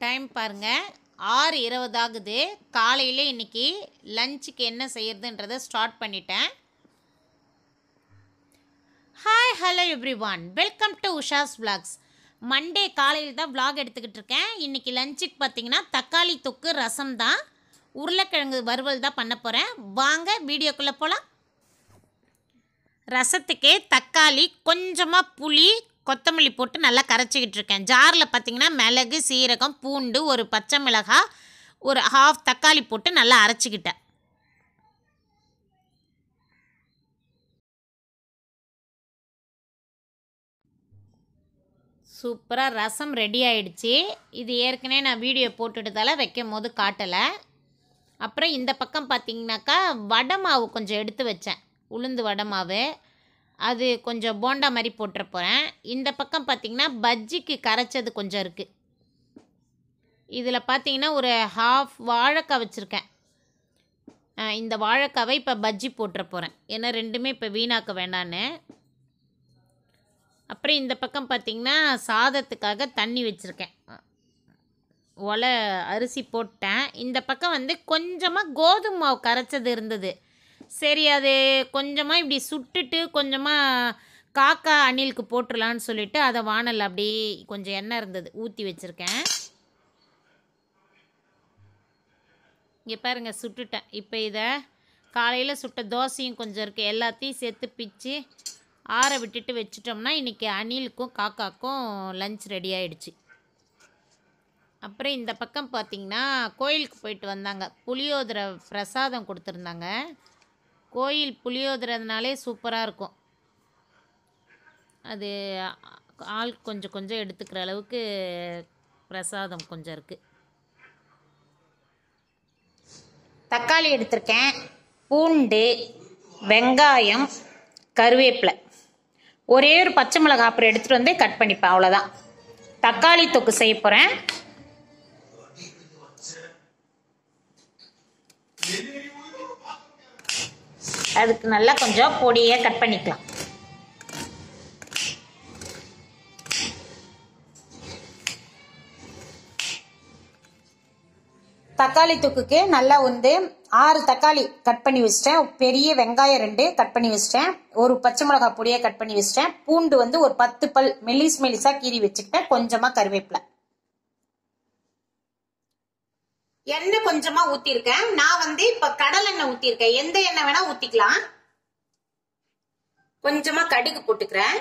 time பாருங்க ஆறு இருபது ஆகுது காலையில் இன்னைக்கு லஞ்சுக்கு என்ன செய்யறதுன்றதை ஸ்டார்ட் பண்ணிட்டேன் hi hello everyone welcome to Usha's vlogs Monday காலையில் தான் vlog எடுத்துக்கிட்டு இருக்கேன் இன்றைக்கி லஞ்சுக்கு பார்த்தீங்கன்னா தக்காளி தொக்கு ரசம் தான் உருளைக்கிழங்கு வறுவல் தான் பண்ண போகிறேன் வாங்க வீடியோக்குள்ளே போகலாம் ரசத்துக்கு தக்காளி கொஞ்சமாக புளி கொத்தமல்லி போட்டு நல்லா கரைச்சிக்கிட்டு இருக்கேன் ஜாரில் பார்த்தீங்கன்னா மிளகு சீரகம் பூண்டு ஒரு பச்சை மிளகாய் ஒரு ஹாஃப் தக்காளி போட்டு நல்லா அரைச்சிக்கிட்டேன் சூப்பராக ரசம் ரெடி ஆயிடுச்சு இது ஏற்கனவே நான் வீடியோ போட்டுட்டதால வைக்கும் போது காட்டலை அப்புறம் இந்த பக்கம் பார்த்தீங்கன்னாக்கா வடை மாவு கொஞ்சம் எடுத்து வச்சேன் உளுந்து வடை மாவு அது கொஞ்சம் போண்டா மாதிரி போட்டுற போகிறேன் இந்த பக்கம் பார்த்தீங்கன்னா பஜ்ஜிக்கு கரைச்சது கொஞ்சம் இருக்குது இதில் பார்த்தீங்கன்னா ஒரு ஹாஃப் வாழைக்காய் வச்சுருக்கேன் அஹ் இந்த வாழைக்காவை இப்போ பஜ்ஜி போட்டுற போகிறேன் ஏன்னா ரெண்டுமே இப்போ வீணாக்க வேண்டான்னு அப்புறம் இந்த பக்கம் பார்த்தீங்கன்னா சாதத்துக்காக தண்ணி வச்சுருக்கேன் ஒலை அரிசி போட்டேன் இந்த பக்கம் வந்து கொஞ்சமாக கோதுமை மாவு கரைச்சது இருந்தது சரி அது கொஞ்சமாக இப்படி சுட்டுட்டு கொஞ்சமாக காக்கா அணிலுக்கு போட்டுடலான்னு சொல்லிட்டு அதை வானல் அப்படி கொஞ்சம் எண்ணெய் இருந்தது ஊற்றி வச்சுருக்கேன் இங்கே பாருங்க சுட்டுட்டேன் இப்போ இதை காலையில் சுட்ட தோசையும் கொஞ்சம் இருக்குது எல்லாத்தையும் சேர்த்து பிச்சு ஆற விட்டுட்டு வச்சிட்டோம்னா இன்றைக்கி அணிலுக்கும் காக்காக்கும் லஞ்ச் ரெடி ஆயிடுச்சு அப்புறம் இந்த பக்கம் பார்த்திங்கன்னா கோயிலுக்கு போயிட்டு வந்தாங்க புளியோதரை பிரசாதம் கொடுத்துருந்தாங்க கோயில் புளியோதரைனாலே சூப்பராக இருக்கும் அது ஆள் கொஞ்சம் கொஞ்சம் எடுத்துக்கிற அளவுக்கு பிரசாதம் கொஞ்சம் இருக்குது தக்காளி எடுத்திருக்கேன் பூண்டு வெங்காயம் கருவேப்பிலை ஒரே ஒரு பச்சை மிளகாய் அப்புறம் எடுத்துகிட்டு வந்து கட் பண்ணிப்பேன் அவ்வளோதான் தக்காளி தொக்கு செய்ய போகிறேன் அதுக்கு நல்லா கொஞ்சம் பொடியை கட் பண்ணிக்கலாம் தக்காளி தொக்குக்கு நல்லா வந்து ஆறு தக்காளி கட் பண்ணி வச்சிட்டேன் பெரிய வெங்காயம் ரெண்டு கட் பண்ணி வச்சிட்டேன் ஒரு பச்சை மிளகாய் பொடியை கட் பண்ணி வச்சிட்டேன் பூண்டு வந்து ஒரு பத்து பல் மெல்லிஸ் மெல்லிஸா கீறி வச்சுக்கிட்டேன் கொஞ்சமா கருவேப்பிலை எண்ணெய் கொஞ்சமா ஊத்திருக்கேன் நான் வந்து இப்ப கடல் எண்ணெய் ஊத்திருக்கேன் எந்த எண்ணெய் வேணா ஊத்திக்கலாம் கொஞ்சமா கடுகு போட்டுக்கிறேன்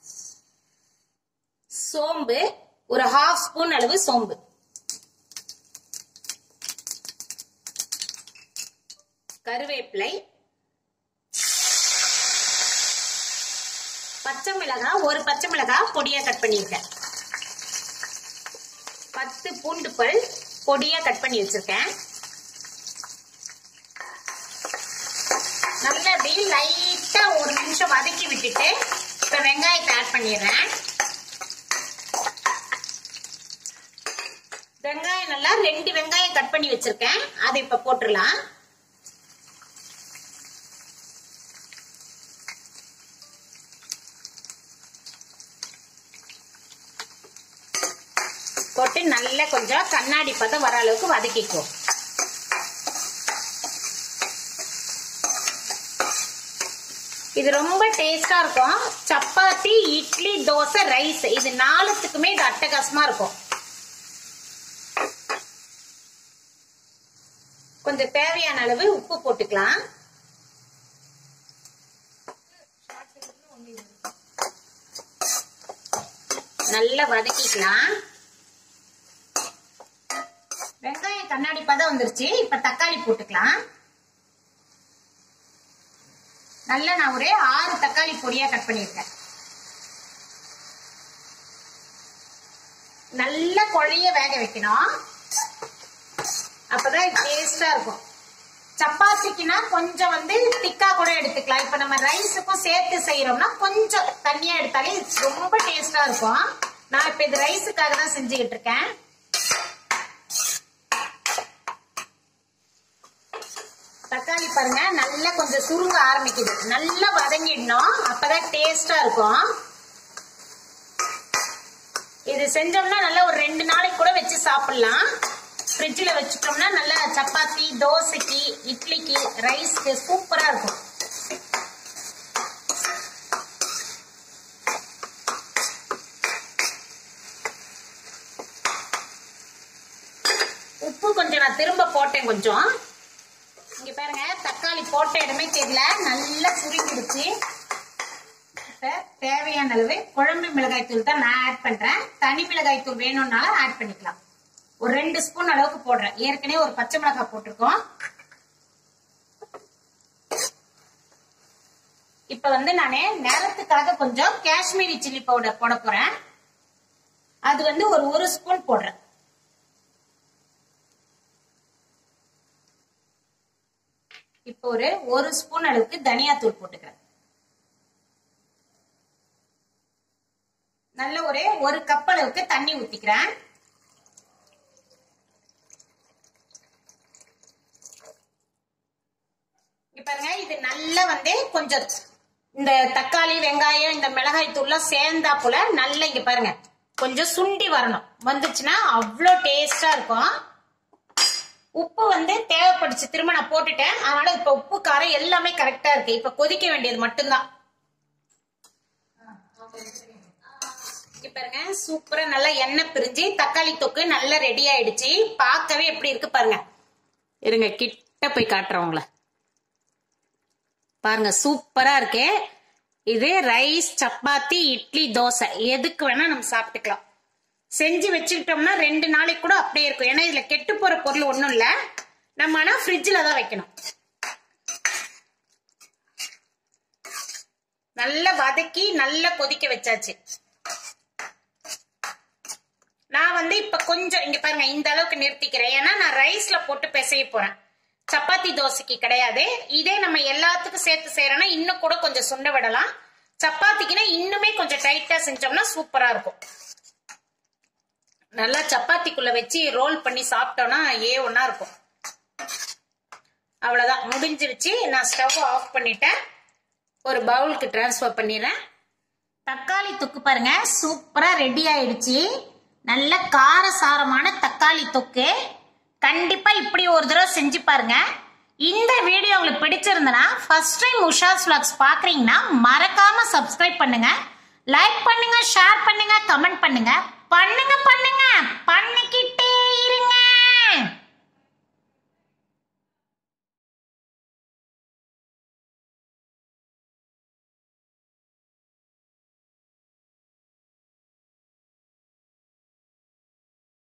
சோம்பு ஒரு ஹாஃப் ஸ்பூன் அளவு சோம்பு கருவேப்பிலை பச்சை மிளகாய் ஒரு பச்சை மிளகாய் பொடியா கட் பண்ணியிருக்கேன் பத்து பூண்டு பல் பொடியா கட் பண்ணி வச்சிருக்கேன் நல்லா அப்படியே லைட்டா ஒரு நிமிஷம் வதக்கி விட்டுட்டு இப்ப வெங்காயத்தை ஆட் பண்ணிடுறேன் வெங்காயம் நல்லா ரெண்டு வெங்காயம் கட் பண்ணி வச்சிருக்கேன் அதை இப்ப போட்டுடலாம் போட்டு நல்லா கொஞ்சம் கண்ணாடி பதம் வர அளவுக்கு வதக்கிக்கோ இது ரொம்ப டேஸ்டா இருக்கும் சப்பாத்தி இட்லி தோசை ரைஸ் இது நாலுத்துக்குமே இது அட்டகாசமா இருக்கும் கொஞ்சம் தேவையான அளவு உப்பு போட்டுக்கலாம் நல்லா வதக்கிக்கலாம் வெங்காயம் கண்ணாடி பதம் வந்துருச்சு இப்ப தக்காளி போட்டுக்கலாம் நல்லா நான் ஒரு ஆறு தக்காளி பொடியா கட் பண்ணிருக்கேன் நல்லா குழைய வேக வைக்கணும் அப்பதான் டேஸ்டா இருக்கும் சப்பாத்திக்குனா கொஞ்சம் வந்து திக்கா கூட எடுத்துக்கலாம் இப்ப நம்ம ரைஸுக்கும் சேர்த்து செய்யறோம்னா கொஞ்சம் தண்ணியா எடுத்தாலே ரொம்ப டேஸ்டா இருக்கும் நான் இப்ப இது ரைஸுக்காக தான் செஞ்சுக்கிட்டு இருக்கேன் தக்காளி பாருங்க நல்லா கொஞ்சம் சுருங்க ஆரம்பிக்குது நல்லா வதங்கிடணும் அப்பதான் டேஸ்டா இருக்கும் இது செஞ்சோம்னா நல்லா ஒரு ரெண்டு நாளைக்கு கூட வச்சு சாப்பிடலாம் ஃப்ரிட்ஜில் வச்சுட்டோம்னா நல்லா சப்பாத்தி தோசைக்கு இட்லிக்கு ரைஸ்க்கு சூப்பராக இருக்கும் உப்பு கொஞ்சம் நான் திரும்ப போட்டேன் கொஞ்சம் இங்க பாருங்க தக்காளி போட்ட இடமே தெரியல நல்லா சுருங்கிடுச்சு இப்ப தேவையான அளவு குழம்பு மிளகாய் தூள் தான் நான் ஆட் பண்றேன் தனி மிளகாய் தூள் வேணும்னாலும் ஆட் பண்ணிக்கலாம் ஒரு ரெண்டு ஸ்பூன் அளவுக்கு போடுறேன் ஏற்கனவே ஒரு பச்சை மிளகாய் போட்டிருக்கோம் இப்ப வந்து நானு நிறத்துக்காக கொஞ்சம் காஷ்மீரி சில்லி பவுடர் போட போறேன் அது வந்து ஒரு ஒரு ஸ்பூன் போடுறேன் இப்போ ஒரு ஒரு ஸ்பூன் அளவுக்கு தனியாத்தூள் போட்டுக்கிறேன் நல்ல ஒரு ஒரு கப் அளவுக்கு தண்ணி ஊத்திக்கிறேன் இங்க பாருங்க இது நல்லா வந்து கொஞ்சம் இந்த தக்காளி வெங்காயம் இந்த மிளகாய் தூள்லாம் சேர்ந்தா போல நல்லா இங்க பாருங்க கொஞ்சம் சுண்டி வரணும் வந்துச்சுன்னா அவ்வளோ டேஸ்டா இருக்கும் உப்பு வந்து தேவைப்படுச்சு திரும்ப நான் போட்டுட்டேன் அதனால இப்ப உப்பு காரம் எல்லாமே கரெக்டா இருக்கு இப்ப கொதிக்க வேண்டியது மட்டும்தான் இங்க பாருங்க சூப்பரா நல்லா எண்ணெய் பிரிஞ்சு தக்காளி தொக்கு நல்லா ரெடி ஆயிடுச்சு பார்க்கவே எப்படி இருக்கு பாருங்க இருங்க கிட்ட போய் காட்டுறேன் உங்களை பாருங்க சூப்பரா இருக்கு இது ரைஸ் சப்பாத்தி இட்லி தோசை எதுக்கு வேணா நம்ம சாப்பிட்டுக்கலாம் செஞ்சு வச்சுக்கிட்டோம்னா ரெண்டு நாளைக்கு கூட அப்படியே இருக்கும் ஏன்னா இதுல கெட்டு போற பொருள் ஒண்ணும் இல்ல நம்ம ஆனா ஃப்ரிட்ஜில் தான் வைக்கணும் நல்லா வதக்கி நல்லா கொதிக்க வச்சாச்சு நான் வந்து இப்ப கொஞ்சம் இங்க பாருங்க இந்த அளவுக்கு நிறுத்திக்கிறேன் ஏன்னா நான் ரைஸ்ல போட்டு பிசைய போறேன் சப்பாத்தி தோசைக்கு கிடையாது இதே நம்ம எல்லாத்துக்கும் சேர்த்து செய்யறோம்னா இன்னும் கூட கொஞ்சம் சுண்ட விடலாம் சப்பாத்திக்குன்னா இன்னுமே கொஞ்சம் டைட்டா செஞ்சோம்னா சூப்பரா இருக்கும் நல்லா சப்பாத்திக்குள்ள வச்சு ரோல் பண்ணி சாப்பிட்டோம்னா ஏ ஒன்னா இருக்கும் அவ்வளவுதான் முடிஞ்சிருச்சு நான் ஸ்டவ் ஆஃப் பண்ணிட்டேன் ஒரு பவுலுக்கு டிரான்ஸ்ஃபர் பண்ணிடுறேன் தக்காளி தொக்கு பாருங்க சூப்பரா ரெடி ஆயிடுச்சு நல்ல காரசாரமான தக்காளி தொக்கு கண்டிப்பா இப்படி ஒரு தடவை செஞ்சு பாருங்க இந்த வீடியோ உங்களுக்கு பிடிச்சிருந்தனா ஃபர்ஸ்ட் டைம் உஷாஸ் vlogs பாக்குறீங்கன்னா மறக்காம சப்ஸ்கிரைப் பண்ணுங்க லைக் பண்ணுங்க ஷேர் பண்ணுங்க கமெண்ட் பண்ணுங்க பண்ணுங்க பண்ணுங்க